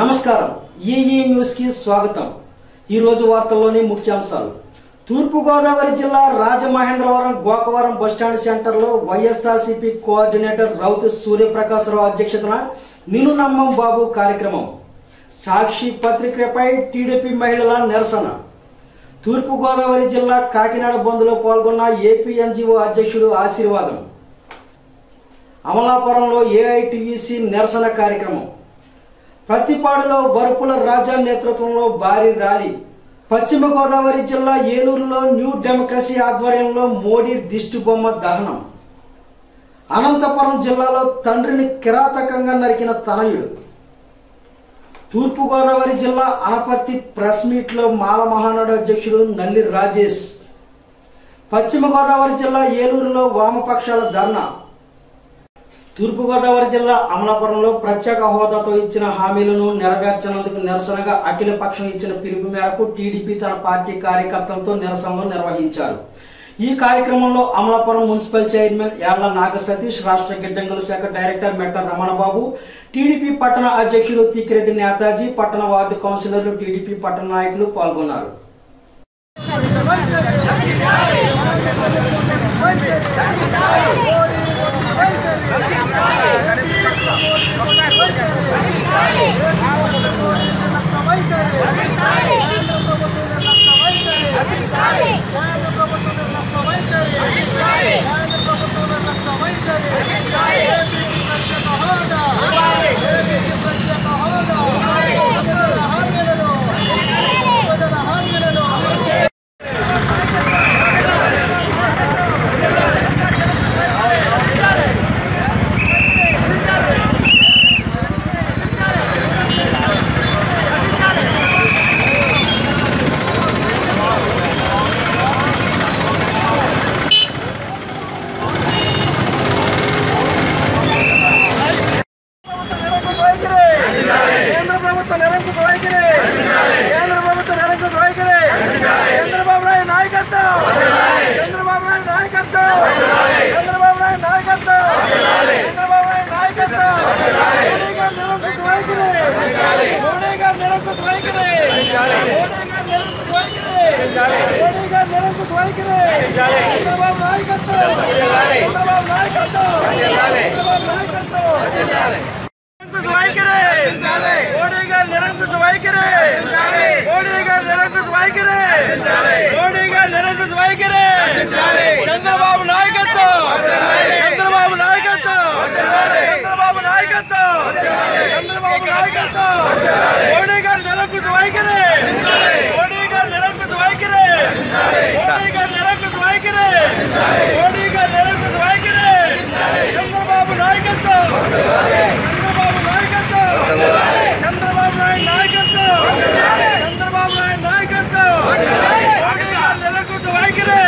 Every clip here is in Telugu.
నమస్కారం ఈఈ న్యూస్ కి స్వాగతం ఈ రోజు వార్తల్లోని ముఖ్యాంశాలు తూర్పుగోదావరి జిల్లా రాజమహేంద్రవరం గోకవరం బస్టాండ్ సెంటర్ లో వైఎస్ఆర్సీపీ కోఆర్డినేటర్ రౌత్ సూర్యప్రకాశరావు అధ్యక్షతన నిను నమ్మం బాబు కార్యక్రమం సాక్షి పత్రికపై టీడీపీ మహిళల నిరసన తూర్పుగోదావరి జిల్లా కాకినాడ బంద్లో పాల్గొన్న ఏపీ ఎన్జీఓ అధ్యక్షుడు ఆశీర్వాదం అమలాపురంలో ఏఐటియుసి నిరసన కార్యక్రమం ప్రతిపాడులో వరుపుల రాజా నేతృత్వంలో భారీ ర్యాలీ పశ్చిమ గోదావరి జిల్లా ఏలూరులో న్యూ డెమోక్రసీ ఆధ్వర్యంలో మోడీ దిష్టి బొమ్మ దహనం అనంతపురం జిల్లాలో తండ్రిని కిరాతకంగా నరికిన తనయుడు తూర్పుగోదావరి జిల్లా అనపర్తి ప్రెస్ మీట్ లో మాల మహానాడు అధ్యక్షుడు నల్లి రాజేష్ పశ్చిమ గోదావరి జిల్లా ఏలూరులో వామపక్షాల ధర్నా తూర్పుగోదావరి జిల్లా అమలాపురంలో ప్రత్యేక హోదాతో ఇచ్చిన హామీలను నెరవేర్చనందుకు నిరసనగా అఖిల పక్షం ఇచ్చిన పిలుపు మేరకు టీడీపీ తన పార్టీ కార్యకర్తలతో నిరసనలు నిర్వహించారు ఈ కార్యక్రమంలో అమలాపురం మున్సిపల్ చైర్మన్ యాళ్ల నాగ సతీష్ రాష్ట్ర గిడ్డంగుల శాఖ డైరెక్టర్ మెట్ట రమణబాబు టీడీపీ పట్టణ అధ్యక్షుడు తిక్కిరెడ్డి నేతాజీ పట్టణ వార్డు కౌన్సిలర్లు టీడీపీ పట్టణ నాయకులు పాల్గొన్నారు కేంద్ర ప్రభుత్వ నిరంకుశ వైఖరి కేంద్ర ప్రభుత్వ నిరంకుశ వైఖరి చంద్రబాబు నాయుడు నాయకత్వం చంద్రబాబు నాయుడు నాయకత్వం చంద్రబాబు నాయుడు నాయకత్వం చంద్రబాబు నాయుడు నాయకత్వం మోడీ గారు నిరంకుశ వైఖరి మోడీ గారు నిరంకుశ వైఖరి మోడీ గారు నిరంకుశ వైఖరి మోడీ గారు నిరంకుశ వైఖరి చంద్రబాబు నాయకత్వం చంద్రబాబు నాయకత్వం చంద్రబాబు నాయకత్వం నిరంకుశ వైఖరి మోడీ గారు నిరంకుశ వైఖరి మోడీ గారు నిరంకుశ వైఖరి మోడీ గారు నిరంకుశ వైఖరి చంద్రబాబు నాయకత్వం చంద్రబాబు నాయకత్వం చంద్రబాబు నాయకత్వం చంద్రబాబు నాయకత్వం మోడీ గారు నిరంకుశ వైఖరి మోడీ గారు నిరంకుశ వైఖరి మోడీ గారు నిరంకుశ వైఖరి మోడీ గారు నిరంకుశ వైఖరి చంద్రబాబు నాయకత్వం చంద్రబాబు నాయకత్వం చంద్రబాబు నాయుడు నాయకత్వం చంద్రబాబు నాయుడు నాయకత్వం మోడీ గారు నిరంకుశ వైఖరి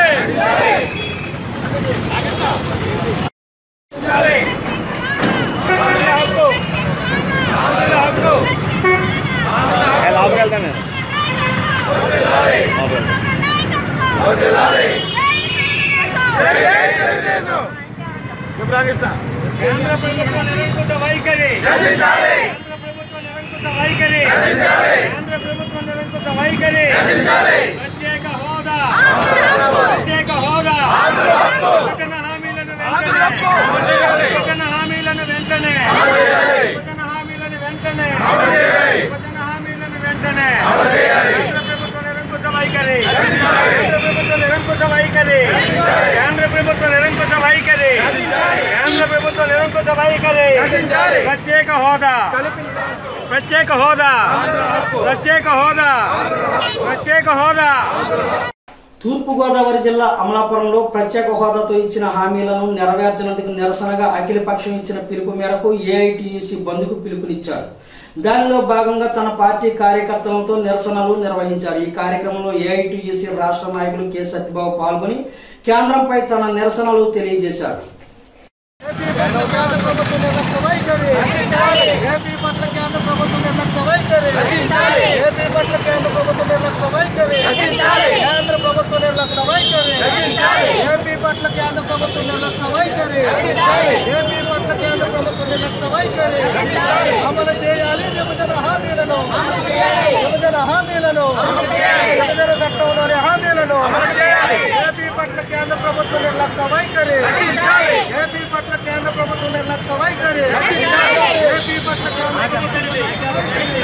కేంద్ర ప్రభుత్వ నిరంకుశ వైఖరి కేంద్ర ప్రభుత్వ నిరంకుశ వైఖరి కేంద్ర ప్రభుత్వ నిరంకుశ వైఖరి ప్రత్యేక హోదా ప్రత్యేక హోదా విభజన హామీలను వెంటనే విభజన హామీలను వెంటనే విభజన హామీలను వెంటనే విభజన హామీలను వెంటనే కేంద్ర ప్రభుత్వ నిరంకుశ వైఖరి కేంద్ర ప్రభుత్వ నిరంకుశ వైఖరి కేంద్ర ప్రభుత్వ నిరంకుశ వైఖరి కేంద్ర ప్రభుత్వ నిరంకుశ వైఖరి ప్రత్యేక హోదా ప్రత్యేక హోదా ప్రత్యేక హోదా ప్రత్యేక హోదా తూర్పుగోదావరి జిల్లా అమలాపురంలో ప్రత్యేక హోదాతో ఇచ్చిన హామీలను నెరవేర్చినందుకు నిరసనగా అఖిల పక్షం ఇచ్చిన పిలుపు మేరకు ఏఐటియుసి బంద్కు పిలుపునిచ్చారు దానిలో భాగంగా తన పార్టీ కార్యకర్తలతో నిరసనలు నిర్వహించారు ఈ కార్యక్రమంలో ఏఐటియుసి రాష్ట్ర నాయకులు కె సత్యబాబు పాల్గొని కేంద్రంపై తన నిరసనలు తెలియజేశారు కేంద్ర ప్రభుత్వ నిర్లక్ష్య వైఖరి ఏపీ పట్ల కేంద్ర ప్రభుత్వ నిర్లక్ష్య వైఖరి ఏపీ పట్ల కేంద్ర ప్రభుత్వ నిర్లక్ష్య వైఖరి కేంద్ర ప్రభుత్వ నిర్లక్ష్య వైఖరి ఏపీ పట్ల కేంద్ర ప్రభుత్వ నిర్లక్ష్య వైఖరి ఏపీ పట్ల పట్ల కేంద్ర ప్రభుత్వం నిర్లక్ష్య వైఖరి అమలు చేయాలి విభజన హామీలను విభజన హామీలను విభజన చట్టంలోని హామీలను ఏపీ పట్ల కేంద్ర ప్రభుత్వం నిర్లక్ష్య వైఖరి ఏపీ పట్ల కేంద్ర ప్రభుత్వం నిర్లక్ష్య వైఖరి ఏపీ పట్ల కేంద్ర ప్రభుత్వం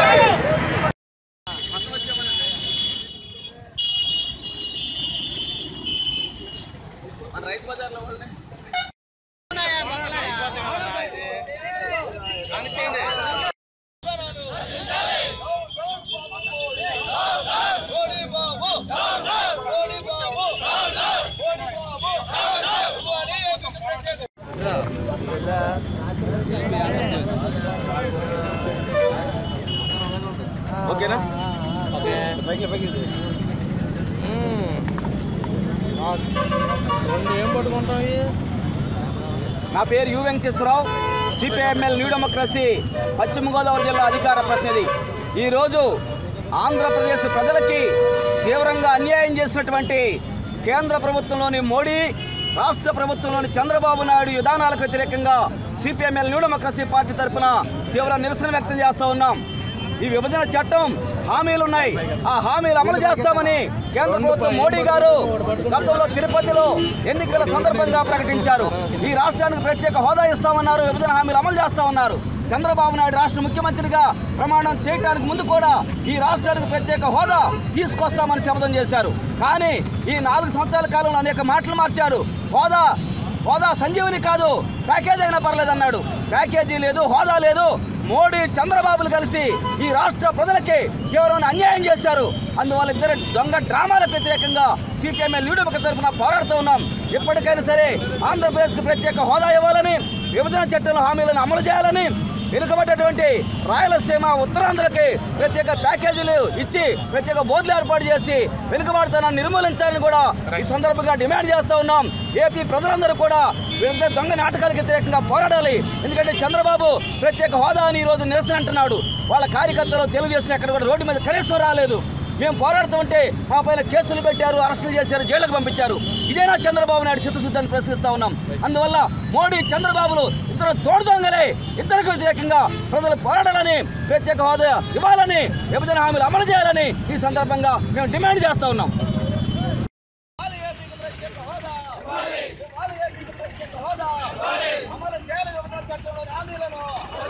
ఓకేనా నా పేరు U Venkateswararao CPIML new democracy పశ్చిమ గోదావరి జిల్లా అధికార ప్రతినిధి ఈరోజు ఆంధ్రప్రదేశ్ ప్రజలకి తీవ్రంగా అన్యాయం చేసినటువంటి కేంద్ర ప్రభుత్వంలోని మోడీ రాష్ట్ర ప్రభుత్వంలోని చంద్రబాబు నాయుడు విధానాలకు వ్యతిరేకంగా సిపిఎంఎల్ న్యూ డెమోక్రసీ పార్టీ తరఫున తీవ్ర నిరసన వ్యక్తం చేస్తూ ఉన్నాం ఈ విభజన చట్టం హామీలు ఉన్నాయి ఆ హామీలు అమలు చేస్తామని కేంద్ర ప్రభుత్వం మోడీ గారు గతంలో తిరుపతిలో ఎన్నికల సందర్భంగా ప్రకటించారు ఈ రాష్ట్రానికి ప్రత్యేక హోదా ఇస్తామన్నారు విభజన హామీలు అమలు చేస్తామన్నారు చంద్రబాబు నాయుడు రాష్ట్ర ముఖ్యమంత్రిగా ప్రమాణం చేయడానికి ముందు కూడా ఈ రాష్ట్రానికి ప్రత్యేక హోదా తీసుకొస్తామని శపథం చేశారు కానీ ఈ నాలుగు సంవత్సరాల కాలంలో అనేక మాటలు మార్చారు హోదా హోదా సంజీవని కాదు ప్యాకేజీ అయినా పర్లేదన్నాడు ప్యాకేజీ లేదు హోదా లేదు మోడీ చంద్రబాబులు కలిసి ఈ రాష్ట్ర ప్రజలకి తీవ్రమైన అన్యాయం చేశారు అందువల్ల ఇద్దరు దొంగ డ్రామాలకు వ్యతిరేకంగా సిపిఎంఎల్ లీడర్ తరఫున పోరాడుతూ ఉన్నాం ఎప్పటికైనా సరే ఆంధ్రప్రదేశ్కి ప్రత్యేక హోదా ఇవ్వాలని విభజన చట్టంలో హామీలను అమలు చేయాలని వెనుకబడ్డటువంటి రాయలసీమ ఉత్తరాంధ్రకి ప్రత్యేక ప్యాకేజీలు ఇచ్చి ప్రత్యేక బోర్డులు ఏర్పాటు చేసి వెనుకబాటుతనాన్ని నిర్మూలించాలని కూడా ఈ సందర్భంగా డిమాండ్ చేస్తూ ఉన్నాం ఏపీ ప్రజలందరూ కూడా వివిధ దొంగ నాటకాలకు వ్యతిరేకంగా పోరాడాలి ఎందుకంటే చంద్రబాబు ప్రత్యేక హోదా అని ఈరోజు నిరసన అంటున్నాడు వాళ్ళ కార్యకర్తలు తెలుగుదేశం ఎక్కడ కూడా రోడ్డు మీద కనీసం రాలేదు మేము పోరాడుతూ ఉంటే మా పైన కేసులు పెట్టారు అరెస్టులు చేశారు జైలుకు పంపించారు ఇదేనా చంద్రబాబు నాయుడు చిత్తశుద్ధాన్ని ప్రశ్నిస్తా ఉన్నాం అందువల్ల మోడీ చంద్రబాబులు ఇద్దరు తోడుదొంగలే ఇద్దరికి వ్యతిరేకంగా ప్రజలు పోరాడాలని ప్రత్యేక హోదా ఇవ్వాలని విభజన హామీలు అమలు చేయాలని ఈ సందర్భంగా మేము డిమాండ్ చేస్తా ఉన్నాం అమలు చేయాలి విభజన చట్టంలోని హామీలను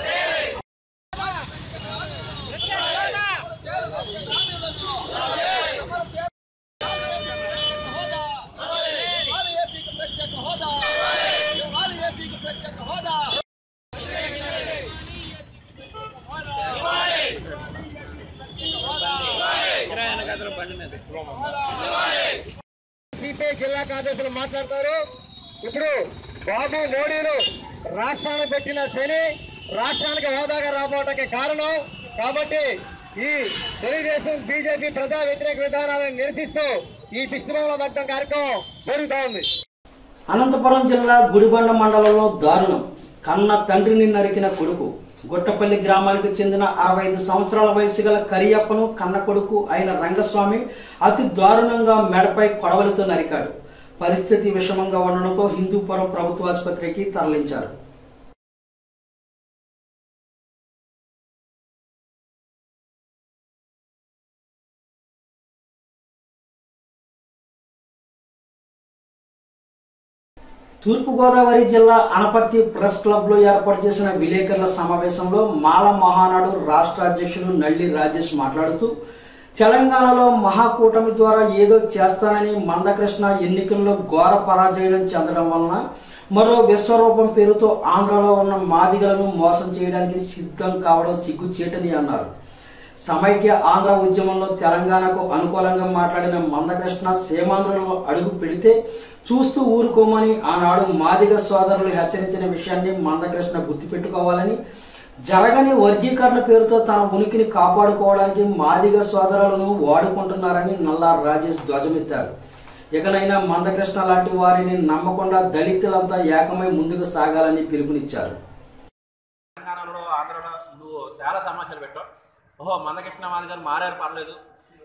సిపిఐ జిల్లా కార్యదర్శులు మాట్లాడతారు ఇప్పుడు బాబు మోడీలు రాష్ట్రాన్ని పెట్టిన శని రాష్ట్రానికి హోదాగా రాబోవటానికి కారణం కాబట్టి ఈ తెలుగుదేశం బీజేపీ ప్రజా వ్యతిరేక విధానాలను నిరసిస్తూ ఈ విష్ణుభవన దగ్ధం కార్యక్రమం జరుగుతూ ఉంది అనంతపురం జిల్లా గుడిబండ మండలంలో దారుణం కన్న తండ్రిని నరికిన కొడుకు గుట్టపల్లి గ్రామానికి చెందిన అరవై ఐదు సంవత్సరాల వయసు గల కరియప్పను కన్న కొడుకు అయిన రంగస్వామి అతి దారుణంగా మెడపై కొడవలితో నరికాడు పరిస్థితి విషమంగా ఉండడంతో హిందూపురం ప్రభుత్వ ఆసుపత్రికి తరలించారు తూర్పుగోదావరి జిల్లా అనపర్తి ప్రెస్ క్లబ్ లో ఏర్పాటు చేసిన విలేకరుల సమావేశంలో మాల మహానాడు రాష్ట్ర అధ్యక్షుడు నల్లి రాజేష్ మాట్లాడుతూ తెలంగాణలో మహాకూటమి ద్వారా ఏదో చేస్తానని మందకృష్ణ ఎన్నికల్లో ఘోర పరాజయం చెందడం వలన మరో విశ్వరూపం పేరుతో ఆంధ్రలో ఉన్న మాదిగలను మోసం చేయడానికి సిద్ధం కావడం సిగ్గుచేటని అన్నారు సమైక్య ఆంధ్ర ఉద్యమంలో తెలంగాణకు అనుకూలంగా మాట్లాడిన మందకృష్ణ సీమాంధ్రలో అడుగు పెడితే చూస్తూ ఊరుకోమని ఆనాడు మాదిగ సోదరులు హెచ్చరించిన విషయాన్ని మందకృష్ణ గుర్తుపెట్టుకోవాలని జరగని వర్గీకరణ పేరుతో తన ఉనికిని కాపాడుకోవడానికి మాదిగ సోదరులను వాడుకుంటున్నారని నల్లార్ రాజేష్ ధ్వజమెత్తారు ఇకనైనా మందకృష్ణ లాంటి వారిని నమ్మకుండా దళితులంతా ఏకమై ముందుకు సాగాలని పిలుపునిచ్చారు తెలంగాణలో ఆంధ్రలో నువ్వు చాలా సమస్యలు పెట్టావు ఓహో మందకృష్ణ మాది గారు మారారు పర్లేదు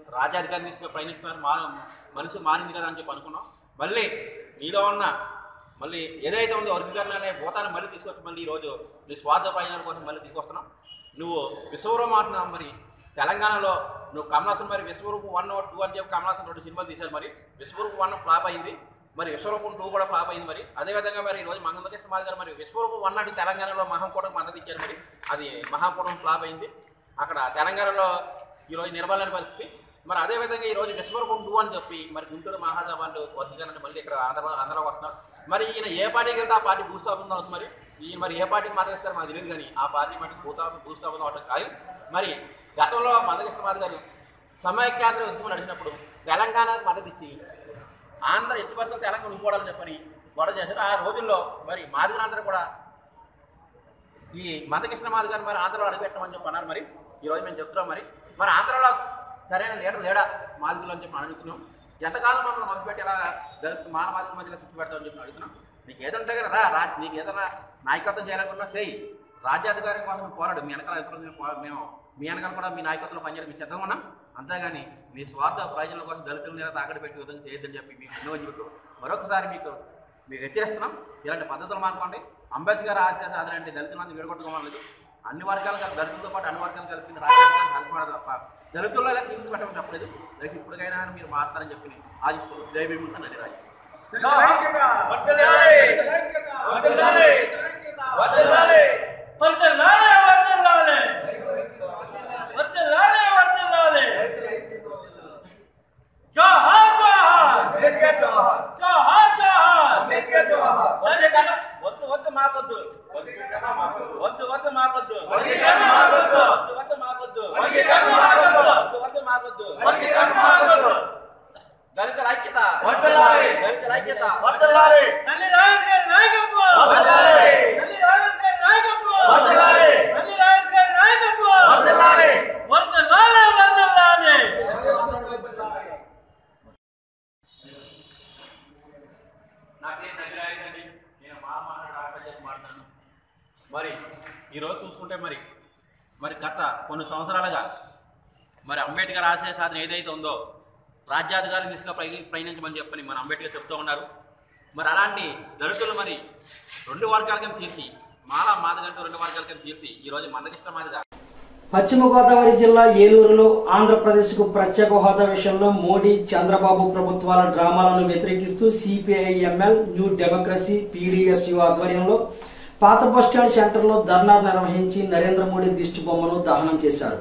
రాజ్యాధికారిని తీసుకుని ప్రయాణిస్తున్నారు మా మనిషి మారింది కదా అని చెప్పి అనుకున్నాం మళ్ళీ నీలో ఉన్న మళ్ళీ ఏదైతే ఉందో వర్గీకరణ అనే భూతాన్ని మళ్ళీ తీసుకొచ్చి మళ్ళీ ఈరోజు నీ స్వార్థ ప్రయోజనాల కోసం మళ్ళీ తీసుకొస్తున్నాం నువ్వు విశ్వరూపం అంటున్నావు మరి తెలంగాణలో నువ్వు కమలాసన్ మరి విశ్వరూపం వన్ టూ అని చెప్పి కమలాసన్ రెండు సినిమాలు తీశారు మరి విశ్వరూపం వన్ ఫ్లాప్ అయింది మరి విశ్వరూపం టూ కూడా ఫ్లాప్ అయింది మరి అదేవిధంగా మరి ఈరోజు మంగళకృష్ణ మాది గారు మరి విశ్వరూపం వన్ నాటి తెలంగాణలో మహాకూటకు మద్దతు ఇచ్చారు మరి అది మహాకూటం ఫ్లాప్ అయింది అక్కడ తెలంగాణలో ఈరోజు నిర్మలని పరిస్థితి మరి అదేవిధంగా ఈరోజు విశ్వరూపం టూ అని చెప్పి మరి గుంటూరు మహాసభలు వర్గీకరణ మళ్ళీ ఇక్కడ ఆంధ్ర ఆంధ్రలో వస్తున్నారు మరి ఈయన ఏ పార్టీకి వెళ్తే ఆ పార్టీ భూస్థాపన అవుతుంది మరి ఈయన మరి ఏ పార్టీకి మద్దతు ఇస్తారో మాకు తెలియదు కానీ ఆ పార్టీ మట్టి భూస్థాపన భూస్థాపన అవడం కాదు మరి గతంలో మందకృష్ణ గారు సమైక్యాంధ్ర ఉద్యమం నడిచినప్పుడు తెలంగాణకు మద్దతు ఇచ్చి ఆంధ్ర ఎత్తుపడితే తెలంగాణ ఉండిపోవాలని చెప్పని గొడవ చేశారు ఆ రోజుల్లో మరి మాదిగలందరూ కూడా ఈ మందకృష్ణ మాది గారు మరి ఆంధ్రలో అడుగుపెట్టమని చెప్పి అన్నారు మరి ఈరోజు మేము చెప్తున్నాం మరి మరి ఆంధ్రలో సరైన లీడర్ లేడా మాదిగులు అని చెప్పి అడుగుతున్నాం ఎంతకాలం మమ్మల్ని మభ్యపెట్టి ఎలా దళిత మానవాదిక మధ్యలో చుట్టు పెడతామని చెప్పి అడుగుతున్నాం నీకు ఏదంటే కదా రా రా నీకు ఏదైనా నాయకత్వం చేయాలనుకున్నా చేయి రాజ్యాధికారం కోసం పోరాడు మీ వెనకాల ఇతరులు మేము పో- మేము మీ వెనకాల కూడా మీ నాయకత్వంలో పనిచేయడం మేము సిద్ధంగా ఉన్నాం అంతేగాని మీ స్వార్థ ప్రయోజనాల కోసం దళితుల మీద తాకడి పెట్టి విధంగా చేయొద్దని చెప్పి మీకు ఎన్నో చెబుతూ మరొకసారి మీకు మీకు హెచ్చరిస్తున్నాం ఇలాంటి పద్ధతులు మానుకోండి అంబేద్కర్ ఆశయ సాధన అంటే దళితులందరూ విడగొట్టుకోమలేదు అన్ని వర్గాలు కలిపి దళితులతో పాటు అన్ని వర్గాలు కలిపి రాజ్యాంగాన్ని కలిపి తప్ప దళితుల్లో ఇలా సీట్లు పెట్టమని చెప్పలేదు రేపు ఇప్పటికైనా మీరు మారుతారని చెప్పి ఆశిస్తూ దయభీముంటా నది రాజు వర్ధిల్లాలి వర్ధిల్లాలి వర్ధిల్లాలి వర్ధిల్లాలి జోహార్ జోహార్ జోహార్ జోహార్ మరి కదా వద్దు వద్దు మాకొద్దు వద్దు వద్దు మాకొద్దు వద్దు వద్దు మాకొద్దు వద్దు వద్దు మాకొద్దు దళితుల ఐక్యత దళితుల ఐక్యత నల్లి రాజేష్ గారి నాయకత్వం నల్లి రాజేష్ గారి నాయకత్వం నల్లి రాజేష్ గారి నాయకత్వం వర్ధిల్లాలి వర్ధిల్లాలి నా పేరు నది రాజేష్ అండి నేను మా మహానాడు ఆర్పజ మాట్లాడుతున్నాను మరి ఈరోజు చూసుకుంటే మరి మరి గత కొన్ని సంవత్సరాలుగా మరి అంబేద్కర్ ఆశయ సాధన ఏదైతే ఉందో రాజ్యాధికారం దిశగా ప్రయ ప్రయాణించమని చెప్పని మన అంబేద్కర్ చెప్తూ ఉన్నారు మరి అలాంటి దళితులు మరి రెండు వర్గాల కింద తీర్చి మాలా మాదిగంటూ రెండు వర్గాల కింద తీర్చి ఈరోజు మందకృష్ణ మాదిగా పశ్చిమ గోదావరి జిల్లా ఏలూరులో ఆంధ్రప్రదేశ్ కు ప్రత్యేక హోదా విషయంలో మోడీ చంద్రబాబు ప్రభుత్వాల డ్రామాలను వ్యతిరేకిస్తూ CPI ML new democracy PDSU ఆధ్వర్యంలో పాత బస్టాండ్ సెంటర్లో ధర్నా నిర్వహించి నరేంద్ర మోడీ దిష్టి బొమ్మను దహనం చేశారు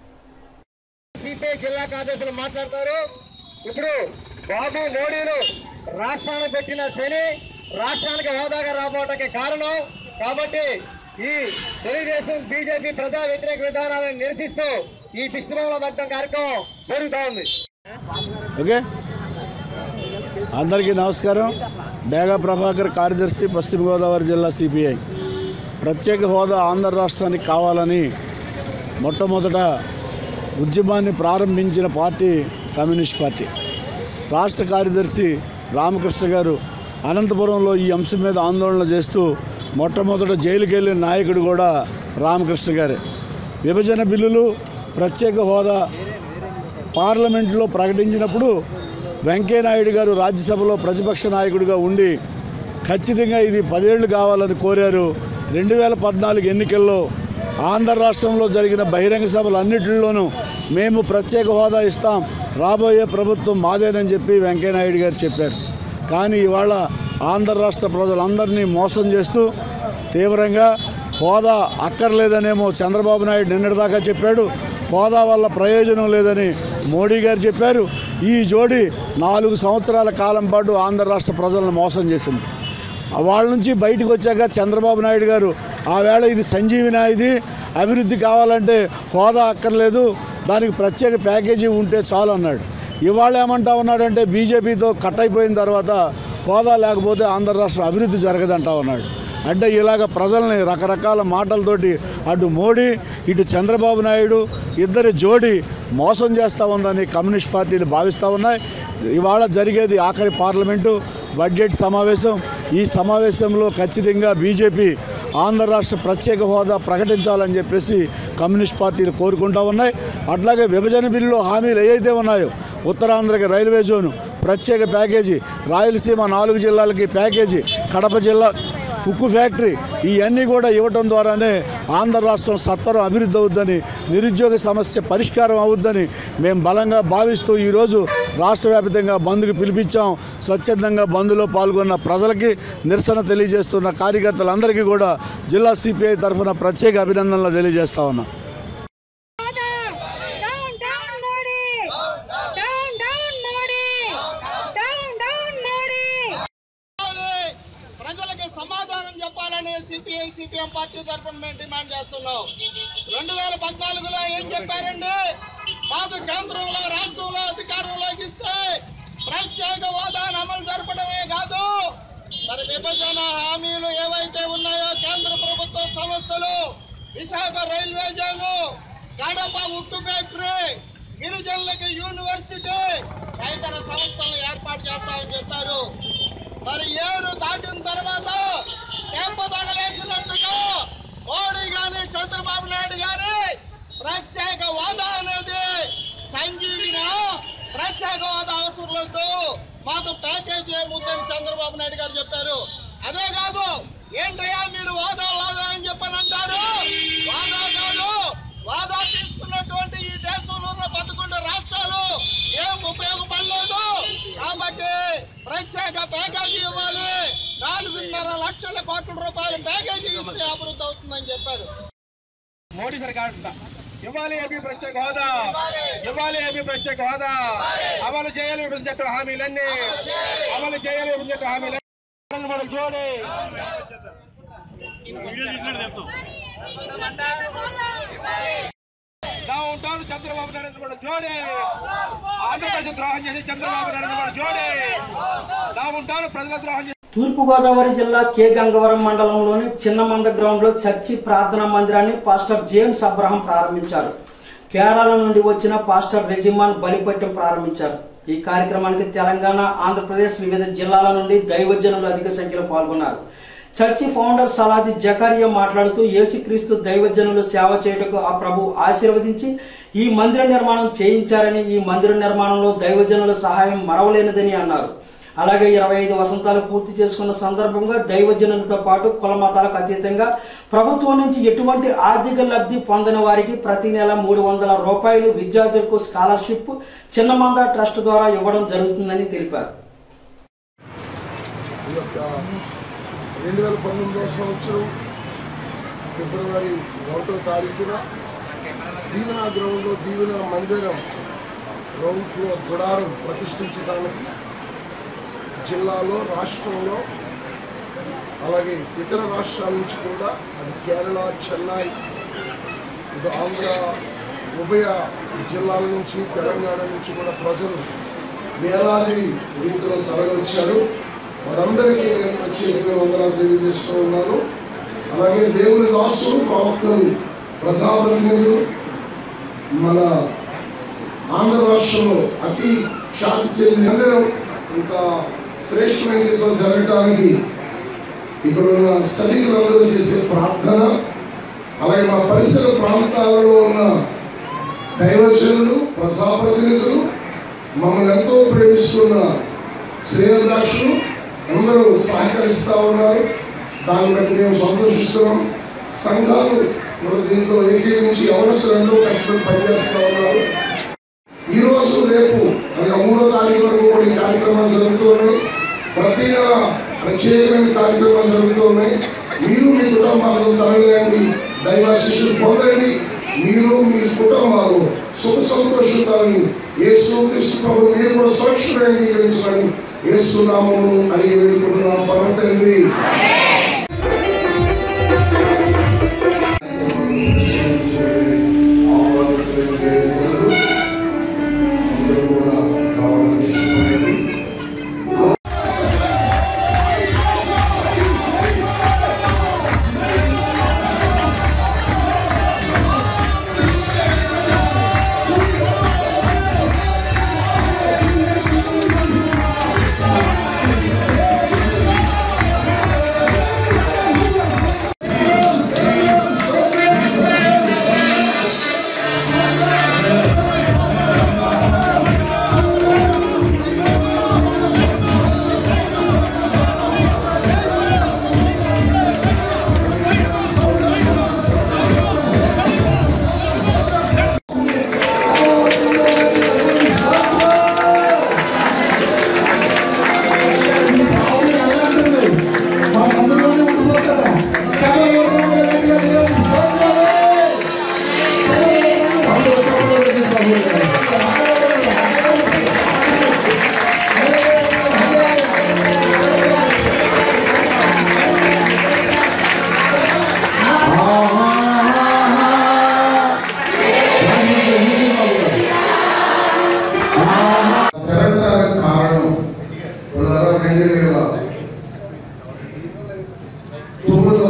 సిపిఐ జిల్లా కార్యదర్శులు మాట్లాడతారు ఇప్పుడు బాబు మోడీలు రాష్ట్రాన్ని పెట్టిన శని రాష్ట్రానికి హోదాగా రాబోవటానికి కారణం కాబట్టి ఈ తెలుగుదేశం బీజేపీ ప్రజా వ్యతిరేక విధానాలను నిరసిస్తూ ఈ దిష్టిబొమ్మల దగ్ధం కార్యక్రమం జరుగుతూ ఉంది ఓకే అందరికీ నమస్కారం డేగా ప్రభాకర్ కార్యదర్శి పశ్చిమ గోదావరి జిల్లా సిపిఐ ప్రత్యేక హోదా ఆంధ్ర రాష్ట్రానికి కావాలని మొట్టమొదట ఉద్యమాన్ని ప్రారంభించిన పార్టీ కమ్యూనిస్ట్ పార్టీ రాష్ట్ర కార్యదర్శి రామకృష్ణ గారు అనంతపురంలో ఈ అంశం మీద ఆందోళన చేస్తూ మొట్టమొదట జైలుకి వెళ్ళిన నాయకుడు కూడా రామకృష్ణ గారే విభజన బిల్లులు ప్రత్యేక హోదా పార్లమెంట్లో ప్రకటించినప్పుడు వెంకయ్యనాయుడు గారు రాజ్యసభలో ప్రతిపక్ష నాయకుడిగా ఉండి ఖచ్చితంగా ఇది పదేళ్లు కావాలని కోరారు రెండు వేల పద్నాలుగు ఎన్నికల్లో ఆంధ్ర రాష్ట్రంలో జరిగిన బహిరంగ సభలు అన్నిటిలోనూ మేము ప్రత్యేక హోదా ఇస్తాం రాబోయే ప్రభుత్వం మాదేనని చెప్పి వెంకయ్యనాయుడు గారు చెప్పారు కానీ ఇవాళ ఆంధ్ర రాష్ట్ర ప్రజలందరినీ మోసం చేస్తూ తీవ్రంగా హోదా అక్కర్లేదనేమో చంద్రబాబు నాయుడు నిన్నటిదాకా చెప్పాడు హోదా వల్ల ప్రయోజనం లేదని మోడీ గారు చెప్పారు ఈ జోడి నాలుగు సంవత్సరాల కాలం పాటు ఆంధ్ర రాష్ట్ర ప్రజలను మోసం చేసింది వాళ్ళ నుంచి బయటకు వచ్చాక చంద్రబాబు నాయుడు గారు ఆ వేళ ఇది సంజీవిన ఇది అభివృద్ధి కావాలంటే హోదా అక్కర్లేదు దానికి ప్రత్యేక ప్యాకేజీ ఉంటే చాలు అన్నాడు ఇవాళ ఏమంటా ఉన్నాడంటే బీజేపీతో కట్ అయిపోయిన తర్వాత హోదా లేకపోతే ఆంధ్ర రాష్ట్రం అభివృద్ధి జరగదంటా ఉన్నాడు అంటే ఇలాగ ప్రజల్ని రకరకాల మాటలతోటి అటు మోడీ ఇటు చంద్రబాబు నాయుడు ఇద్దరి జోడి మోసం చేస్తూ ఉందని కమ్యూనిస్ట్ పార్టీలు భావిస్తూ ఉన్నాయి ఇవాళ జరిగేది ఆఖరి పార్లమెంటు బడ్జెట్ సమావేశం ఈ సమావేశంలో ఖచ్చితంగా బీజేపీ ఆంధ్ర రాష్ట్ర ప్రత్యేక హోదా ప్రకటించాలని చెప్పేసి కమ్యూనిస్ట్ పార్టీలు కోరుకుంటా ఉన్నాయి అట్లాగే విభజన బిల్లులో హామీలు ఏవైతే ఉన్నాయో ఉత్తరాంధ్రకి రైల్వే జోను ప్రత్యేక ప్యాకేజీ రాయలసీమ నాలుగు జిల్లాలకి ప్యాకేజీ కడప జిల్లా ఉక్కు ఫ్యాక్టరీ ఇవన్నీ కూడా ఇవ్వటం ద్వారానే ఆంధ్ర రాష్ట్రం సత్వరం అభివృద్ధి అవుద్దని నిరుద్యోగ సమస్య పరిష్కారం అవుద్దని మేము బలంగా భావిస్తూ ఈరోజు రాష్ట్ర వ్యాప్తంగా బంద్కు పిలిపించాం స్వచ్ఛందంగా బంద్లో పాల్గొన్న ప్రజలకి నిరసన తెలియజేస్తున్న కార్యకర్తలందరికీ కూడా జిల్లా సిపిఐ తరఫున ప్రత్యేక అభినందనలు తెలియజేస్తా ఉన్నాం Down, down, Modi! Down, down, Modi! Down, down, Modi! ప్రజలకి సమాధానం చెప్పాలని సిపిఐ సిపిఎం పార్టీ తరఫున మేము డిమాండ్ చేస్తున్నాం రెండు వేల పద్నాలుగులో ఏం చెప్పారండి మాకు కేంద్రంలో రాష్ట్రంలో అధికారంలోకి ఇస్తే ప్రత్యేక హోదాను అమలు జరపడమే కాదు మరి విభజన హామీలు ఏవైతే ఉన్నాయో కేంద్ర ప్రభుత్వ సంస్థలు విశాఖ రైల్వే జోను కడప ఉక్కు ఫ్యాక్టరీ గిరిజనులకి యూనివర్సిటీ తదితర సంస్థలను ఏర్పాటు చేస్తామని చెప్పారు మరి ఏరు దాటిన తర్వాత తెంప తగలేసినట్టుగా మోడీ గాని చంద్రబాబు నాయుడు గాని ప్రత్యేక హోదా అనేది సంజీవిన ప్రత్యేక హోదా అవసరం లేదు మాకు ప్యాకేజ్ ఏముందని చంద్రబాబు నాయుడు గారు చెప్పారు అదే కాదు ఏంటయ్యా మీరు వాదా వాదా అని చెప్పని అంటారు వాదా కాదు వాదా తీసుకున్నటువంటి ఈ దేశంలో ఉన్న పదకొండు రాష్ట్రాలు ఏం ఉపయోగపడలేదు కాబట్టి ప్రత్యేక ప్యాకేజీ ఇవ్వాలి నాలుగున్నర లక్షల కోట్ల రూపాయల ప్యాకేజీ ఇస్తే అభివృద్ధి అవుతుందని చెప్పారు మోడీ సర్కార్ ఇవ్వాలి ఏపీ ప్రత్యేక హోదా ఇవ్వాలి ఏపీ ప్రత్యేక హోదా అమలు చేయాలి విభజన చట్టం హామీలన్నీ అమలు చేయాలి విభజన చట్టం హామీలన్నీ మనం జోడి డౌన్ టౌన్ చంద్రబాబు నాయుడు కూడా జోడి ఆంధ్రప్రదేశ్ ద్రోహం చేసి చంద్రబాబు నాయుడు కూడా జోడి డౌన్ టౌన్ ప్రజల ద్రోహం చేసి తూర్పుగోదావరి జిల్లా కె గంగవరం మండలంలోని చిన్నమంద గ్రౌండ్ లో చర్చి ప్రార్థనా మందిరాన్ని పాస్టర్ జేమ్స్ అబ్రహం ప్రారంభించారు కేరళ నుండి వచ్చిన పాస్టర్ రెజిమాన్ బలిపట్టం ప్రారంభించారు ఈ కార్యక్రమానికి తెలంగాణ ఆంధ్రప్రదేశ్ వివిధ జిల్లాల నుండి దైవజనులు అధిక సంఖ్యలో పాల్గొన్నారు చర్చి ఫౌండర్ సలాది జకరియా మాట్లాడుతూ యేసుక్రీస్తు దైవజనులు సేవ చేయుటకు ఆ ప్రభు ఆశీర్వదించి ఈ మందిర నిర్మాణం చేయించారని ఈ మందిర నిర్మాణంలో దైవజనుల సహాయం మరవలేనిదని అన్నారు అలాగే ఇరవై ఐదు వసంతాలు పూర్తి చేసుకున్న సందర్భంగా దైవజనులతో పాటు కుల మతాలకు అతీతంగా ప్రభుత్వం నుంచి ఎటువంటి ఆర్థిక లబ్ధి పొందని వారికి ప్రతి నెల మూడు వందల రూపాయలు విద్యార్థులకు స్కాలర్షిప్ చిన్నమంద ట్రస్ట్ ద్వారా ఇవ్వడం జరుగుతుందని తెలిపారు ఈ యొక్క రెండు వేల పంతొమ్మిదవ సంవత్సరం ఫిబ్రవరి ఒకటో తారీఖున దీవెన గ్రౌండ్లో దీవెన మందిరం గ్రౌండ్ ఫ్లోర్ గుడారం ప్రతిష్ఠించడానికి జిల్లాలో రాష్ట్రంలో అలాగే ఇతర రాష్ట్రాల నుంచి కూడా అది కేరళ చెన్నై ఇటు ఆంధ్ర ఉభయ జిల్లాల నుంచి తెలంగాణ నుంచి కూడా ప్రజలు వేలాది రీతిలో తరలివచ్చారు వారందరికీ నేను ప్రత్యేకంగా వందనాలు తెలియజేస్తూ ఉన్నాను అలాగే దేవుని దాసులు ప్రవక్తలు ప్రజాప్రతినిధులు మన ఆంధ్ర రాష్ట్రంలో అతి ఖ్యాతి చెందిన అందరం ఇంకా శ్రేష్టమైన రీతిలో జరగడానికి ఇక్కడ ఉన్న సైనికులందరూ చేసే ప్రార్థన అలాగే మా పరిసర ప్రాంతాలలో ఉన్న దైవజనులు ప్రజాప్రతినిధులు మమ్మల్ని ఎంతో ప్రేమిస్తున్న శ్రేయభిలాషులు అందరూ సహకరిస్తూ ఉన్నారు దాన్ని బట్టి మేము సంతోషిస్తున్నాం సంఘాలు కూడా దీంట్లో ఏకీవించి ఎవరస్తులు ఎంతో కష్టపడి పనిచేస్తూ ఉన్నారు ఈ రోజు రేపు అనగా మూడో తారీఖు వరకు కూడా ఈ కార్యక్రమాలు జరుగుతూ ఉన్నాయి ప్రతి నెల ప్రత్యేకమైన కార్యక్రమాలు జరుగుతూ ఉన్నాయి మీరు మీ కుటుంబాలను తరలిరండి దైవ శిష్యులు పొందండి మీరు మీ కుటుంబాలు సుఖ సంతోషించాలని యేసు క్రీస్తు ప్రభు మీరు కూడా సురక్షితంగా అంగీకరించమని యేసు నామము అడిగి వేడుకుంటున్నాం పరమ తండ్రి యేసు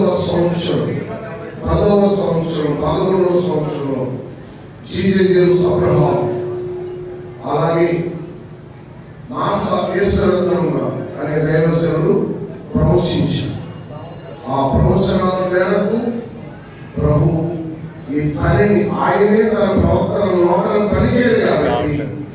సంవత్సరం పదవ సంవత్సరం పదకొండవ సంవత్సరంలో జీజేఎస్ అబ్రహాం అలాగే నాసా కేశరత్నం అనే దైవసేనులు ప్రవచించారు ఆ ప్రవచనాల మేరకు ప్రభు ఈ పనిని ఆయనే తన ప్రవక్తల నోటను పలికాడు కాబట్టి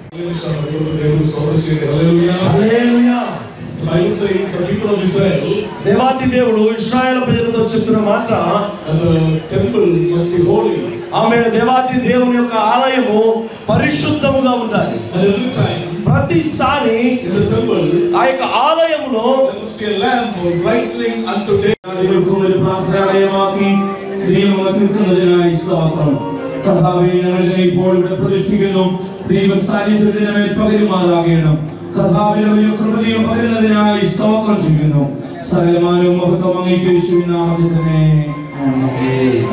Bible says the people of Israel దేవాతి దేవుడు ఇస్రాయేల్ ప్రజలతో చెప్పిన మాట and the temple must be holy. ఆమె దేవాతి దేవుని యొక్క ఆలయము పరిశుద్ధముగా ఉండాలి And every time ప్రతిసారి in the temple ఆ యొక్క ఆలయములో there must be a lamp brightening unto day. ദൈവത്തിന്റെ പ്രാർത്ഥനയാക്കി ദൈവത്തിനായി സ്തോത്രം കർത്താവെ ഞങ്ങൾ ഇപ്പോൾ ഇവിടെ പ്രതിഷ്ഠിക്കുന്നു ദൈവ സാന്നിധ്യത്തിന് മേൽ പകരുമാറാകണം കർത്താവിന്റെ വലിയ കൃപയും പകരുന്നതിനായി സ്തോത്രം ചെയ്യുന്നു സകലമാനവും മഹത്വം അങ്ങേക്ക് യേശുവിൻ നാമത്തിൽ തന്നെ ആമേൻ.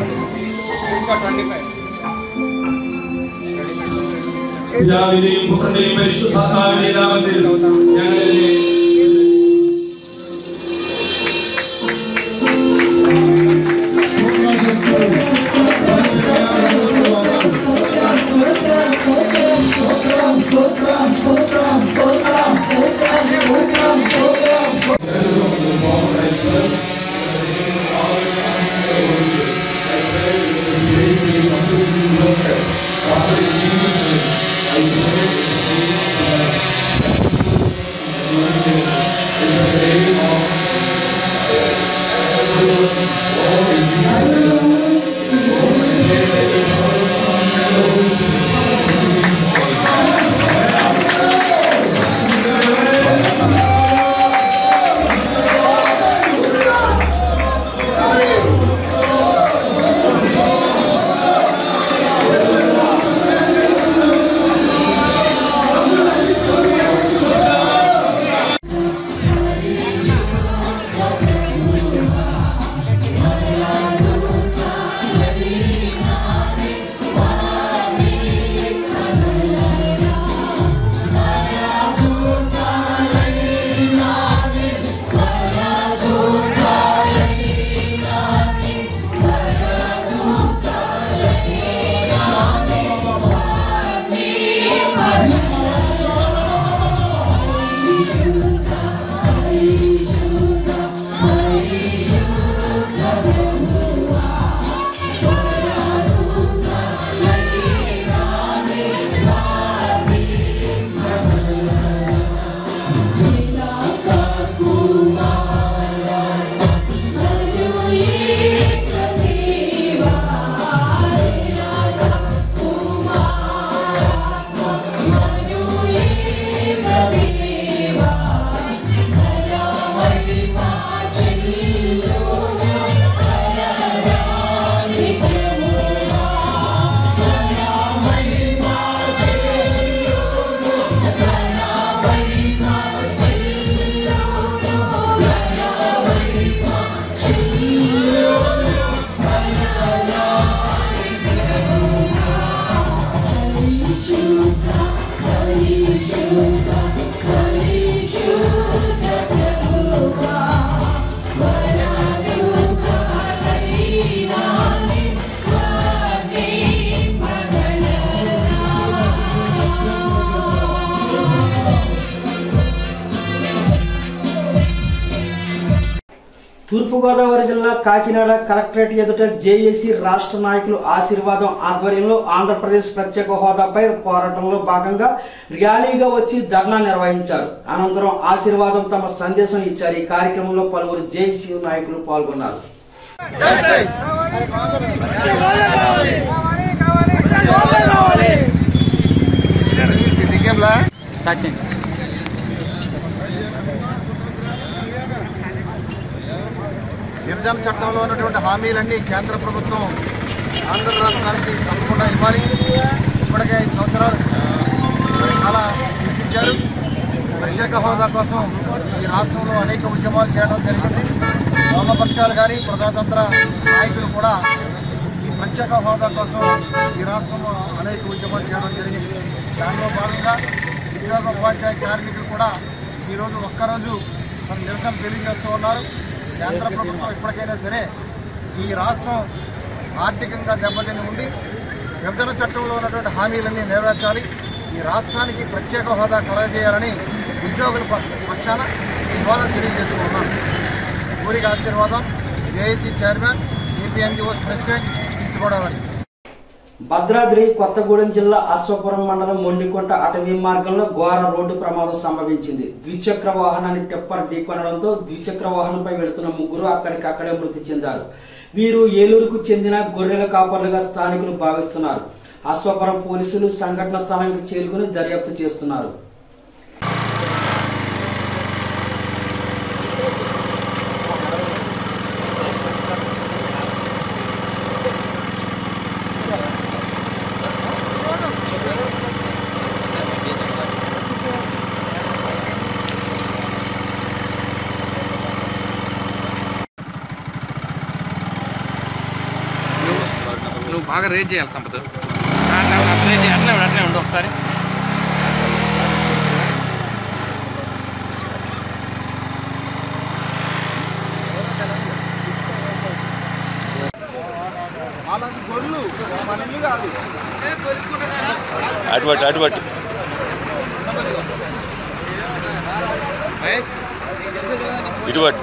പിതാവിന്റെയും പുത്രന്റെയും പരിശുദ്ധാത്മാവിന്റെ നാമത്തിൽ ഞങ്ങളെ తూర్పుగోదావరి జిల్లా కాకినాడ కలెక్టరేట్ ఎదుట జేఏసీ రాష్ట్ర నాయకులు ఆశీర్వాదం ఆధ్వర్యంలో ఆంధ్రప్రదేశ్ ప్రత్యేక హోదాపై పోరాటంలో భాగంగా ర్యాలీగా వచ్చి ధర్నా నిర్వహించారు అనంతరం ఆశీర్వాదం తమ సందేశం ఇచ్చారు ఈ కార్యక్రమంలో పలువురు జేఏసీ నాయకులు పాల్గొన్నారు విభజన చట్టంలో ఉన్నటువంటి హామీలన్నీ కేంద్ర ప్రభుత్వం ఆంధ్ర రాష్ట్రానికి తప్పకుండా ఇవ్వాలి ఇప్పటికే ఐదు సంవత్సరాలు చాలా ఇచ్చారు ప్రత్యేక హోదా కోసం ఈ రాష్ట్రంలో అనేక ఉద్యమాలు చేయడం జరిగింది వామపక్షాలు కానీ ప్రజాతంత్ర నాయకులు కూడా ఈ ప్రత్యేక హోదా కోసం ఈ రాష్ట్రంలో అనేక ఉద్యమాలు చేయడం జరిగింది దానిలో భాగంగా ఉద్యోగ ఉపాధ్యాయ కార్మికులు కూడా ఈరోజు ఒక్కరోజు మన నిరసన తెలియజేస్తూ ఉన్నారు కేంద్ర ప్రభుత్వం ఇప్పటికైనా సరే ఈ రాష్ట్రం ఆర్థికంగా దెబ్బతిని ఉండి విభజన చట్టంలో ఉన్నటువంటి హామీలన్నీ నెరవేర్చాలి ఈ రాష్ట్రానికి ప్రత్యేక హోదా కలగజేయాలని ఉద్యోగుల ప- పక్షాన ఈ ద్వారా తెలియజేస్తూ ఉన్నాను ఊరికి ఆశీర్వాదం JAC chairman APNGOs president east Godavari Bhadradri Kothagudem జిల్లా అశ్వపురం మండలం మొండికొంట అటవీ మార్గంలో ఘోర రోడ్డు ప్రమాదం సంభవించింది ద్విచక్ర వాహనాన్ని టెప్పర్ ఢీకొనడంతో ద్విచక్ర వాహనంపై వెళుతున్న ముగ్గురు అక్కడికక్కడే మృతి చెందారు వీరు ఏలూరుకు చెందిన గొర్రెల కాపర్లుగా స్థానికులు భావిస్తున్నారు అశ్వపురం పోలీసులు సంఘటన స్థలానికి చేరుకుని దర్యాప్తు చేస్తున్నారు నువ్వు బాగా రేట్ చేయాలి సంపద అట్లా అట్లే చేయి, అట్లే ఉండు, అట్లే ఉండు ఒకసారి వాళ్ళకి గొర్రెలు మన ఇల్లు కాదు అటుబట్టు అటుబట్టు ఇటుబట్టు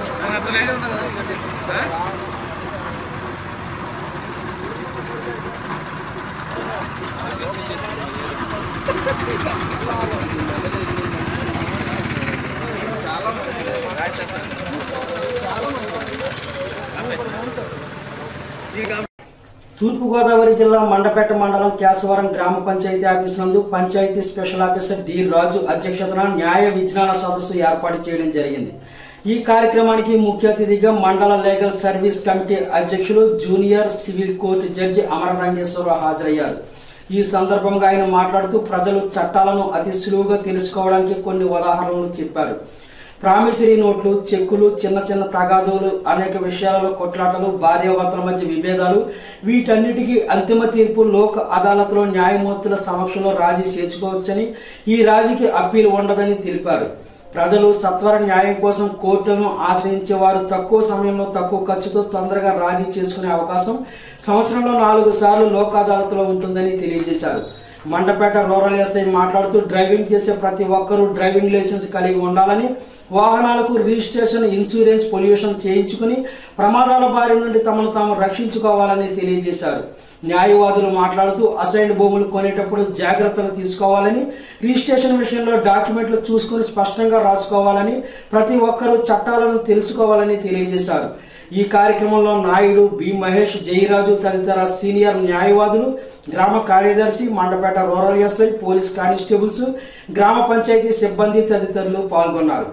తూర్పుగోదావరి జిల్లా మండపేట మండలం కేశవరం గ్రామ పంచాయతీ ఆఫీస్ నందు panchayat special officer D Raju అధ్యక్షతన న్యాయ విజ్ఞాన సదస్సు ఏర్పాటు చేయడం జరిగింది ఈ కార్యక్రమానికి ముఖ్య అతిథిగా మండల లీగల్ సర్వీస్ కమిటీ అధ్యక్షులు junior civil court judge Amara Rangeswararao హాజరయ్యారు ఈ సందర్భంగా ఆయన మాట్లాడుతూ ప్రజలు చట్టాలను అతి సులువుగా తెలుసుకోవడానికి కొన్ని ఉదాహరణలు చెప్పారు ప్రామిసరీ నోట్లు చెక్కులు చిన్న చిన్న తగాదులు అనేక విషయాలలో కొట్లాటలు భార్యాభర్తల మధ్య విభేదాలు వీటన్నిటికీ అంతిమ తీర్పు లోక్ అదాలత్లో న్యాయమూర్తుల సమక్షంలో రాజీ చేర్చుకోవచ్చని ఈ రాజీకి అప్పీల్ ఉండదని తెలిపారు ప్రజలు సత్వర న్యాయం కోసం కోర్టులను ఆశ్రయించే వారు తక్కువ సమయంలో తక్కువ ఖర్చుతో తొందరగా రాజీ చేసుకునే అవకాశం సంవత్సరంలో నాలుగు సార్లు లోక్ అదాలత్లో ఉంటుందని తెలియజేశారు మండపేట రూరల్ ఎస్ఐ మాట్లాడుతూ డ్రైవింగ్ చేసే ప్రతి ఒక్కరూ డ్రైవింగ్ లైసెన్స్ కలిగి ఉండాలని వాహనాలకు రిజిస్ట్రేషన్ ఇన్సూరెన్స్ పొల్యూషన్ చేయించుకుని ప్రమాదాల బారి నుండి తమను తాము రక్షించుకోవాలని తెలియజేశారు న్యాయవాదులు మాట్లాడుతూ అసైన్డ్ భూములు కొనేటప్పుడు జాగ్రత్తలు తీసుకోవాలని రిజిస్ట్రేషన్ విషయంలో డాక్యుమెంట్లు చూసుకుని స్పష్టంగా రాసుకోవాలని ప్రతి ఒక్కరూ చట్టాలను తెలుసుకోవాలని తెలియజేశారు ఈ కార్యక్రమంలో నాయుడు బి మహేష్ జయరాజు తదితర సీనియర్ న్యాయవాదులు గ్రామ కార్యదర్శి Mandapeta rural SI police constables గ్రామ పంచాయతీ సిబ్బంది తదితరులు పాల్గొన్నారు